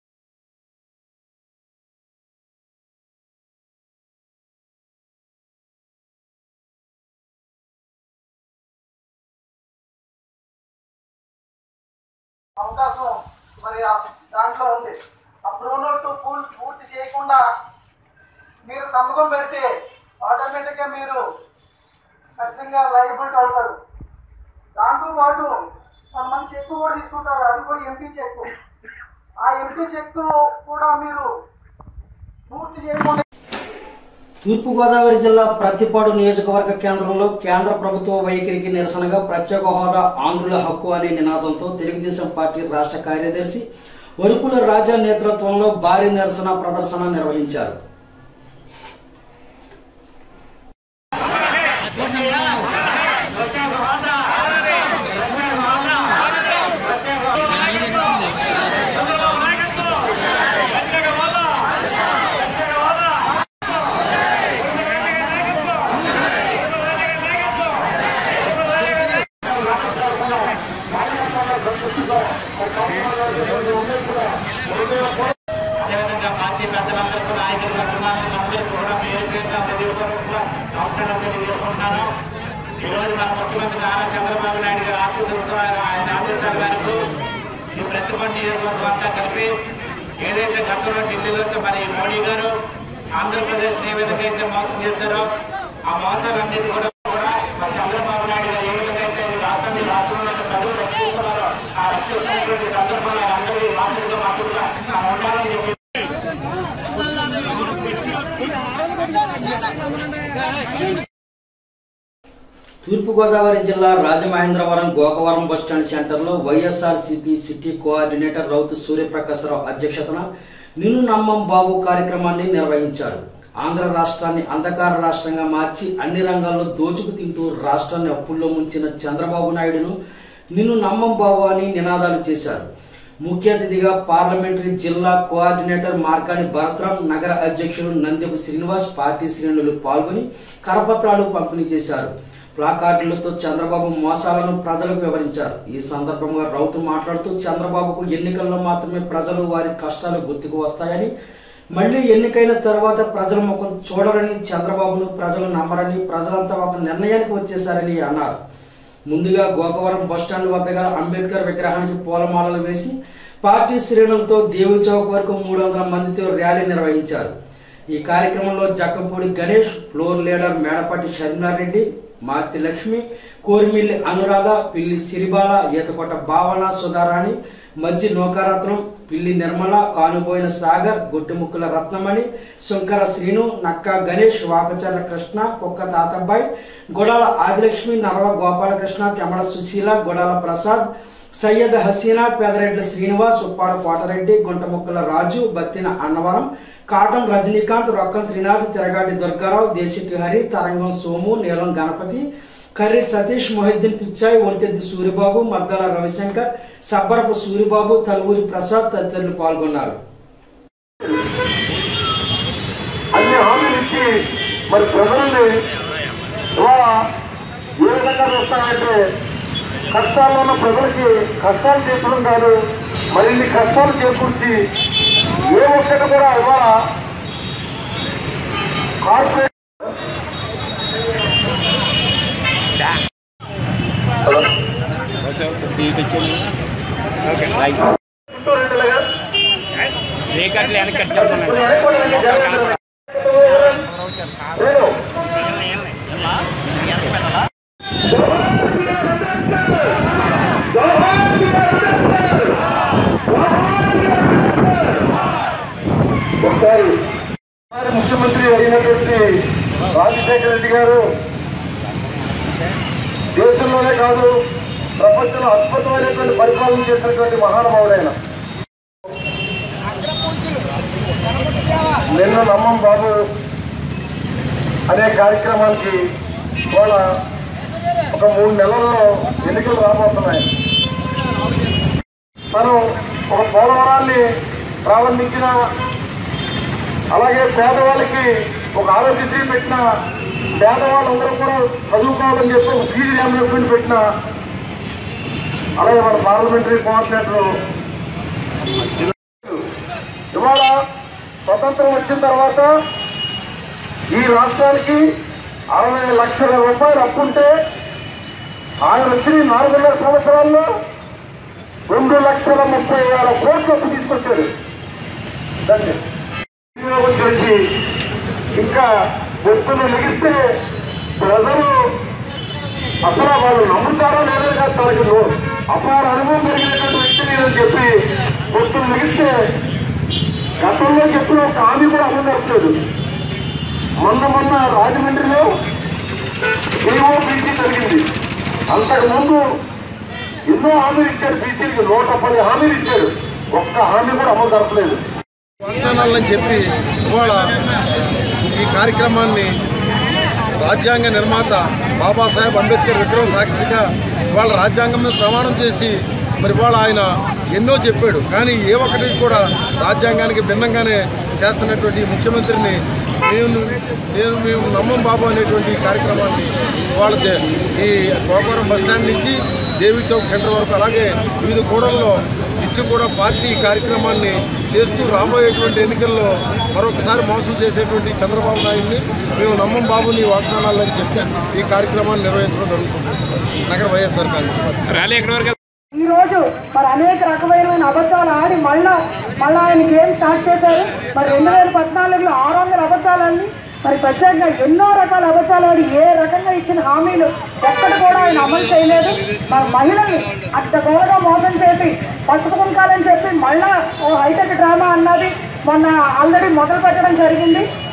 అవకాశం మరి ఆ దాంట్లో ఉంది ఆ ప్రోనోట్ పూల్ పూర్తి చేయకుండా మీరు సంతకం పెడితే ఆటోమేటిక్గా మీరు ఖచ్చితంగా లైబిలిటీ అవుతారు దాంతో పాటు కొంతమంది చెక్ కూడా తీసుకుంటారు అది కూడా ఎంపీ చెక్ ఆ ఎంపీ చెక్ కూడా మీరు పూర్తి చేయకుండా తూర్పుగోదావరి జిల్లా ప్రతిపాడు నియోజకవర్గ కేంద్రంలో కేంద్ర ప్రభుత్వ వైఖరికి నిరసనగా ప్రత్యేక హోదా ఆంధ్రుల హక్కు అనే నినాదంతో తెలుగుదేశం పార్టీ రాష్ట్ర కార్యదర్శి వరుపుల రాజా నేతృత్వంలో భారీ నిరసన ప్రదర్శన నిర్వహించారు అదేవిధంగా పార్టీ పెద్దలందరికీ నాయకులకు అభిమానులకు అందరికీ కూడా పేరుగా హృదయపూర్వకంగా నమస్కారాలు తెలియజేసుకుంటున్నాను ఈ రోజు మన ముఖ్యమంత్రి నారా చంద్రబాబు నాయుడు గారి ఆశీస్సులతో ఆయన ఆయన ఆదేశాల మేరకు ఈ ప్రతిపక్ష నియోజకవర్గం అంతా కలిపి ఏదైతే గతంలో ఢిల్లీలో మరి మోడీ గారు ఆంధ్రప్రదేశ్ ఏ విధంగా అయితే మోసం చేశారో ఆ మోసాలన్నిటి కూడా కూడా మరి చంద్రబాబు నాయుడు గారు ఏ విధంగా అయితే ఈ రాష్ట్రాన్ని రాష్ట్రంలో ఉన్న ప్రజలు రక్షిస్తున్నారో ఆ రక్షిస్తున్నటువంటి సందర్భంలో అందరూ ఈ రాష్ట్రంలో మాత్రమే ఉండాలని చెప్పి తూర్పుగోదావరి జిల్లా రాజమహేంద్రవరం గోకవరం బస్టాండ్ సెంటర్లో YSR CP city coordinator Rautu Suryaprakasarao అధ్యక్షతన నిన్ను నమ్మం బాబు కార్యక్రమాన్ని నిర్వహించారు ఆంధ్ర రాష్ట్రాన్ని అంధకార రాష్ట్రంగా మార్చి అన్ని రంగాల్లో దోచుకు తింటూ రాష్ట్రాన్ని అప్పుల్లో ముంచిన చంద్రబాబు నాయుడును నిన్ను నమ్మం బాబు అని నినాదాలు చేశారు ముఖ్య అతిథిగా పార్లమెంటరీ జిల్లా కోఆర్డినేటర్ మార్కాని భరత్రాం నగర అధ్యక్షులు నందెపు శ్రీనివాస్ పార్టీ శ్రేణులు పాల్గొని కరపత్రాలు పంపిణీ చేశారు ప్లాకార్డులతో చంద్రబాబు మోసాలను ప్రజలకు వివరించారు ఈ సందర్భంగా రౌతు మాట్లాడుతూ చంద్రబాబుకు ఎన్నికల్లో మాత్రమే ప్రజలు వారి కష్టాలు గుర్తుకు వస్తాయని మళ్లీ ఎన్నికైన తర్వాత ప్రజల ముఖం చూడరని చంద్రబాబును ప్రజలు నమ్మరని ప్రజలంతా ఒక నిర్ణయానికి వచ్చేశారని అన్నారు ముందుగా గోకవరం బస్టాండ్ వద్ద గల అంబేద్కర్ విగ్రహానికి పూలమాలలు వేసి పార్టీ శ్రేణులతో దేవి చౌక్ వరకు మూడు వందల మందితో ర్యాలీ నిర్వహించారు ఈ కార్యక్రమంలో జక్కంపూడి గణేష్ ఫ్లోర్ లీడర్ మేడపాటి షర్మిలారెడ్డి మార్తి లక్ష్మి కోరిమిల్లి అనురాధ పిల్లి సిరిబాల ఈతకొట్ట భావన సుధారాణి మజ్జి నౌకారత్నం పిల్లి నిర్మల కానుబోయిన సాగర్ గుట్టుముక్కుల రత్నమణి శంకర శ్రీను నక్క గణేష్ వాకచర్ల కృష్ణ కుక్క తాతబ్బాయి గొడాల ఆదిలక్ష్మి నరవ గోపాలకృష్ణ తెమడ సుశీల గొడాల ప్రసాద్ సయ్యద్ హసీనా పేదరెడ్డి శ్రీనివాస్ ఉప్పాడ కోటరెడ్డి గుంటముక్కల రాజు బత్తిన అన్నవరం కాటం రజనీకాంత్ రొక్కం త్రినాథ్ తిరగాటి దుర్గారావు దేశిటి హరి తరంగం సోము నీలం గణపతి కర్రి సతీష్ మొహిద్దీన్ పిచ్చాయి ఒంటెద్ది సూరిబాబు మద్దాల రవిశంకర్ సబ్బరపు సూరిబాబు తలువురి ప్రసాద్ తదితరులు పాల్గొన్నారు అన్ని హామీలు ఇచ్చి మరి ప్రజల్ని ఇవాళ ఏ విధంగా చూస్తామంటే కష్టాల్లో ఉన్న ప్రజలకి కష్టాలు తీర్చడం కాదు మరిన్ని కష్టాలు చేకూర్చి ఏ ఒక్కటి కూడా ఇవాళ కార్పొరేట్ రేకట్లు వెనక ఒకసారి ఒకసారి ముఖ్యమంత్రి అయినటువంటి రాజశేఖర రెడ్డి గారు దేశంలోనే కాదు ప్రపంచంలో అద్భుతమైనటువంటి పరిపాలన చేసినటువంటి మహానుభావుడైన నిన్న నమ్మం బాబు అనే కార్యక్రమానికి ఇవాళ ఒక మూడు నెలల్లో ఎన్నికలు రాబోతున్నాయి మనం ఒక పోలవరాన్ని ప్రారంభించిన అలాగే పేదవాళ్ళకి ఒక ఆరోగ్యశ్రీ పెట్టిన పేదవాళ్ళందరూ కూడా చదువుకోవాలని చెప్పి ఒక ఫీజు రియంబర్స్మెంట్ పెట్టిన అలాగే మన పార్లమెంటరీ కోఆర్డినేటర్ ఇవాళ స్వతంత్రం వచ్చిన తర్వాత ఈ రాష్ట్రానికి అరవై లక్షల రూపాయలు అప్పుంటే ఆయన వచ్చిన నాలుగున్నర సంవత్సరాల్లో రెండు లక్షల ముప్పై వేల కోట్లు అప్పు తీసుకొచ్చాడు దాన్ని వినియోగం చేసి ఇంకా వ్యక్తులు లెగిస్తే ప్రజలు అసలు వాళ్ళు నమ్ముతారో లేదో కాదు తనకి నో- అపార అనుభవం కలిగినటువంటి వ్యక్తి నేనని చెప్పి వ్యక్తులు లెగిస్తే గతంలో చెప్పిన ఒక హామీ కూడా అమలు జరగలేదు మొన్న మొన్న రాజమండ్రిలో బీసీ జరిగింది అంతకుముందు ఎన్నో హామీలు ఇచ్చాడు బీసీలకు నూట పది హామీలు ఇచ్చాడు ఒక్క హామీ కూడా అమలు జరపలేదు వాగ్దానాలని చెప్పి ఇవాళ ఈ కార్యక్రమాన్ని రాజ్యాంగ నిర్మాత బాబాసాహెబ్ అంబేద్కర్ విగ్రహం సాక్షిగా ఇవాళ రాజ్యాంగం మీద ప్రమాణం చేసి మరి ఇవాళ ఆయన ఎన్నో చెప్పాడు కానీ ఏ ఒక్కటి కూడా రాజ్యాంగానికి భిన్నంగానే చేస్తున్నటువంటి ఈ ముఖ్యమంత్రిని నేను నేను మేము నమ్మం బాబు అనేటువంటి ఈ కార్యక్రమాన్ని ఇవాళ దే- ఈ గోపురం బస్టాండ్ నుంచి దేవి చౌక్ సెంటర్ వరకు అలాగే వివిధ కూడల్లో ఇచ్చి కూడా పార్టీ ఈ కార్యక్రమాన్ని చేస్తూ రాబోయేటువంటి ఎన్నికల్లో మరొకసారి మోసం చేసేటువంటి చంద్రబాబు నాయుడిని మేము నమ్మం బాబుని వాగ్దానాలని చెప్పి ఈ కార్యక్రమాన్ని నిర్వహించడం జరుగుతుంది నగర వైఎస్ఆర్ కాంగ్రెస్ పార్టీ ర్యాలీ ఎక్కడి వరకు ఈ రోజు మరి అనేక రకమైన అబద్ధాలు ఆడి మళ్ళా మళ్ళా ఆయన గేమ్ స్టార్ట్ చేశారు మరి రెండు వేల పద్నాలుగులో ఆరు వందల అబద్ధాలన్నీ మరి ప్రత్యేకంగా ఎన్నో రకాల అబద్ధాలు ఆడి ఏ రకంగా ఇచ్చిన హామీలు ఒక్కటి కూడా ఆయన అమలు చేయలేదు మరి మహిళల్ని అంత ఘోరగా మోసం చేసి పసుపు కుంకాలని చెప్పి మళ్ళా ఓ హైటెక్ డ్రామా అన్నది మొన్న ఆల్రెడీ మొదలు పెట్టడం జరిగింది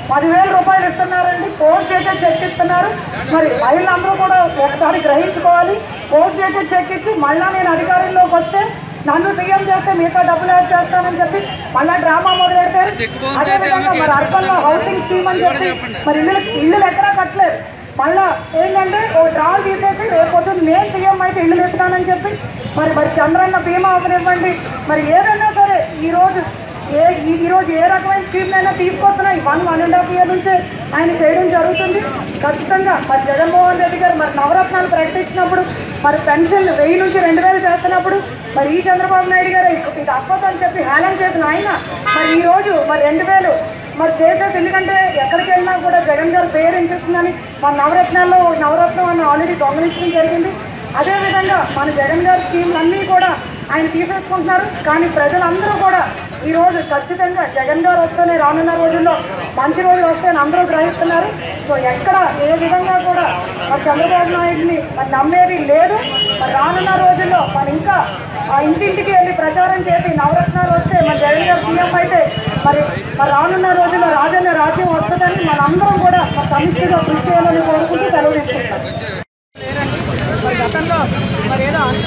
పదివేల రూపాయలు ఇస్తున్నారండి పోస్ట్ డేటెడ్ చెక్ ఇస్తున్నారు మరి మహిళలందరూ కూడా ఒకసారి గ్రహించుకోవాలి పోస్ట్ డేటెడ్ చెక్ ఇచ్చి మళ్ళా నేను అధికారంలోకి వస్తే నన్ను సీఎం చేస్తే మీతో డబ్బులు యాడ్ చేస్తానని చెప్పి మళ్ళా డ్రామా మొదలు పెడతారు అదేవిధంగా మరి అర్బన్ లో హౌసింగ్ స్కీమ్ అని చెప్పి మరి ఇల్లు ఇల్లులు ఎక్కడా కట్టలేదు మళ్ళా ఏంటంటే ఓ డ్రాల్ తీసేసి రేపు నేను సీఎం అయితే ఇల్లు ఇస్తానని చెప్పి మరి మరి చంద్రన్న బీమా అవనివ్వండి మరి ఏదైనా సరే ఈ రోజు ఏ ఈ- ఈ రోజు ఏ రకమైన స్కీమ్ అయినా తీసుకొస్తున్నా ఈ one one and half year నుంచే ఆయన చేయడం జరుగుతుంది ఖచ్చితంగా మరి జగన్మోహన్ రెడ్డి గారు మరి నవరత్నాలు ప్రకటించినప్పుడు మరి పెన్షన్లు వెయ్యి నుంచి రెండు వేలు చేస్తున్నప్పుడు మరి ఈ చంద్రబాబు నాయుడు గారు ఇక- ఇది అప్పదని చెప్పి హేళన చేసిన ఆయన మరి ఈ రోజు మరి రెండు వేలు మరి చేసేది ఎందుకంటే ఎక్కడికి వెళ్ళినా కూడా జగన్ గారు పేరు ఇన్పిస్తుందని మన నవరత్నాల్లో నవరత్నం అని ఆల్రెడీ దొంగలించడం జరిగింది అదేవిధంగా మన జగన్ గారి స్కీమ్లు అన్నీ కూడా ఆయన తీసేసుకుంటున్నారు కానీ ప్రజలందరూ కూడా ఈ రోజు ఖచ్చితంగా జగన్ గారు వస్తేనే రానున్న రోజుల్లో మంచి రోజులు వస్తాయని అందరూ గ్రహిస్తున్నారు సో ఎక్కడ ఏ విధంగా కూడా మరి చంద్రబాబు నాయుడిని మరి నమ్మేది లేదు మరి రానున్న రోజుల్లో మరి ఇంకా ఆ ఇంటింటికి వెళ్ళి ప్రచారం చేసి నవరత్నాలు వస్తే మరి జగన్ గారు సీఎం అయితే మరి మరి రానున్న రోజుల్లో రాజన్న రాజ్యం వస్తుందని మనందరం కూడా మరి సమిష్టిగా కృషి చేయాలని కోరుకుంటూ సెలవు తీసుకుంటాం మరి గతంలో మరి ఏదో అన్-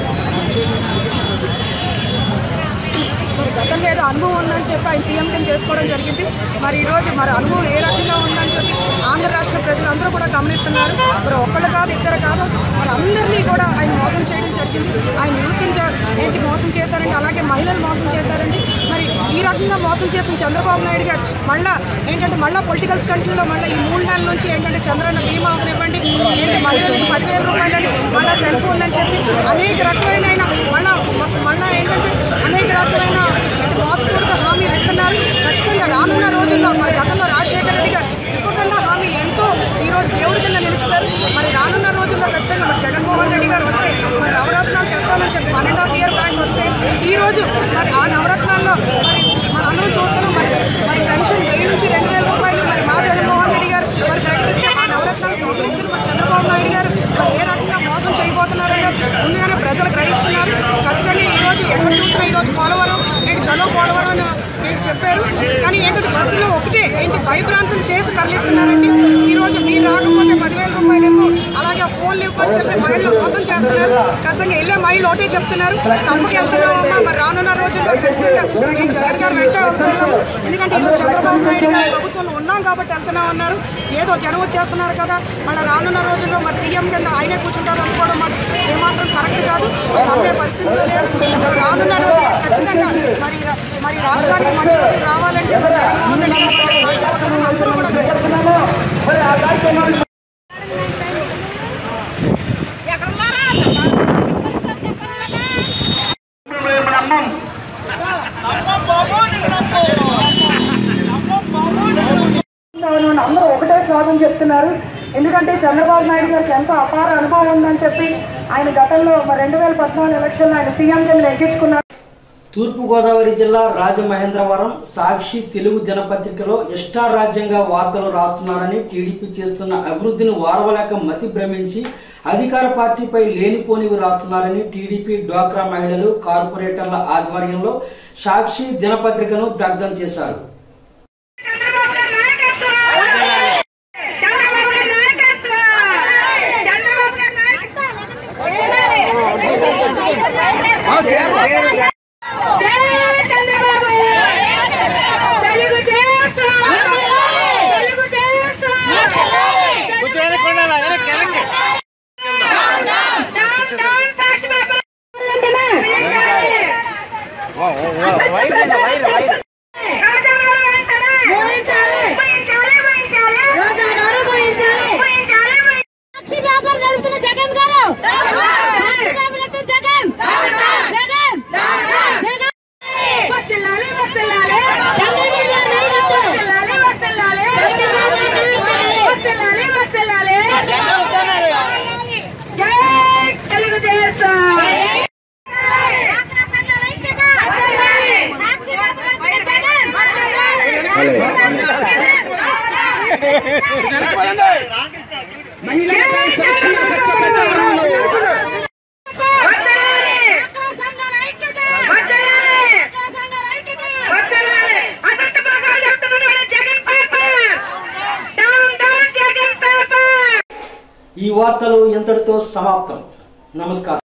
మరి గతంలో ఏదో అనుభవం ఉందని చెప్పి ఆయన సీఎం కింద చేసుకోవడం జరిగింది మరి ఈరోజు మరి అనుభవం ఏ రకంగా ఉందని చెప్పి ఆంధ్ర రాష్ట్ర ప్రజలందరూ కూడా గమనిస్తున్నారు మరి ఒక్కళ్ళు కాదు ఇద్దరు కాదు మరి అందరినీ కూడా ఆయన మోసం చేయడం జరిగింది ఆయన యూత్ని చే- ఏంటి మోసం చేశారండి అలాగే మహిళలు మోసం చేశారండి మరి ఈ రకంగా మోసం చేసిన చంద్రబాబు నాయుడు గారు మళ్ళా ఏంటంటే మళ్ళా పొలిటికల్ స్టంట్లో మళ్ళీ ఈ మూడు నెలల నుంచి ఏంటంటే చంద్రన్న బీమా ఇవ్వండి ఏంటి మహిళలకు పదివేల రూపాయలని మళ్ళా సెల్ ఫోన్ అని చెప్పి అనేక రకమైన ఆయన మళ్ళా మ- మళ్ళా ఏంటంటే అనేక రకమైన మోసపూరిత హామీలు ఇస్తున్నారు ఖచ్చితంగా రానున్న రోజుల్లో మరి గతంలో రాజశేఖర రెడ్డి గారు ఇవ్వకుండా హామీలు ఎంతో ఈ రోజు దేవుడి కింద నిలిచిపోయారు మరి రానున్న రోజుల్లో ఖచ్చితంగా మరి జగన్మోహన్ రెడ్డి గారు వస్తే మరి నవరత్నాలు తెస్తానని చెప్పి one and half year back వస్తే ఈ రోజు మరి ఆ నవరత్నాల్లో మరి మన అందరం చూస్తున్నాం మరి మరి పెన్షన్ వెయ్యి నుంచి రెండు వేల రూపాయలు మరి మా జగన్మోహన్ రెడ్డి గారు మరి ప్రకటిస్తే ఆ నవరత్నాలు దొంగిలించిన మరి చంద్రబాబు నాయుడు గారు మరి ఏ రకంగా మోసం చేయబోతున్నారని ముందుగానే ప్రజలు గ్రహిస్తున్నారు ఖచ్చితంగా ఈ రోజు ఎక్కడ చూసినా ఈ రోజు పోలవరం ఏంటి చలో పోలవరం అని ఏంటి చెప్పారు కానీ ఏంటంటే బస్సులో ఒకటే ఏంటి భయభ్రాంతులు చేసి తరలిస్తున్నారండి ఈ రోజు మీరు రాకపోతే పదివేల రూపాయలు ఇవ్వు అలాగే ఫోన్లు ఇవ్వని చెప్పి మహిళలు మోసం చేస్తున్నారు ఖచ్చితంగా వెళ్ళే మహిళలు ఒకటే చెప్తున్నారు తప్పుకి వెళ్తున్నామమ్మా మరి రానున్న రోజుల్లో ఖచ్చితంగా మేము జగన్ గారు వెంటే వెళ్తున్నాము ఎందుకంటే ఈరోజు చంద్రబాబు నాయుడు గారు ప్రభుత్వంలో ఉన్నాం కాబట్టి వెళ్తున్నాం అన్నారు ఏదో జనం వచ్చేస్తున్నారు కదా మళ్ళీ రానున్న రోజుల్లో మరి సీఎం కింద ఆయనే కూర్చుంటారు అనుకోవడం మాట ఏమాత్రం కరెక్ట్ కాదు అది నమ్మే పరిస్థితిలో లేదు ఇప్పుడు రానున్న రోజుల్లో ఖచ్చితంగా మరి రా- మరి రాష్ట్రానికి మంచి రోజులు రావాలంటే మరి జగన్మోహన్ రెడ్డి గారి వల్ల సాధ్యం అవుతుందని అందరూ కూడా గ్రహిస్తున్నారు అవును, అందరూ ఒకటే శ్లోకం చెప్తున్నారు ఎందుకంటే చంద్రబాబు నాయుడు గారికి ఎంతో అపార అనుభవం ఉందని చెప్పి ఆయన గతంలో మరి రెండు వేల పద్నాలుగు ఎలక్షన్లో ఆయన సీఎం కింద ఎక్కించుకున్నారు తూర్పుగోదావరి జిల్లా రాజమహేంద్రవరం సాక్షి తెలుగు దినపత్రికలో ఇష్టారాజ్యంగా వార్తలు రాస్తున్నారని టీడీపీ చేస్తున్న అభివృద్ధిని వారవలేక మతి భ్రమించి అధికార పార్టీపై లేనిపోనివి రాస్తున్నారని టీడీపీ డ్వాక్రా మహిళలు కార్పొరేటర్ల ఆధ్వర్యంలో సాక్షి దినపత్రికను దగ్ధం చేశారు సాక్షి పేపర్ నడుపుతున్న జగన్ గారు సాక్షి పేపర్ నడుపుతున్న జగన్ జగన్ జగన్ వస్తున్నాలి వస్తున్నాలి చంద్రబాబు గారు నాయకత్వం వస్తున్నాలి వస్తున్నాలి వస్తున్నాలి వస్తున్నాలి జై తెలుగుదేశం సాక్షి పేపర్ నడుపుతున్న జగన్ మహిళలపై సాక్షి జగన్ ఈ వార్తలు ఇంతటితో సమాప్తం నమస్కారం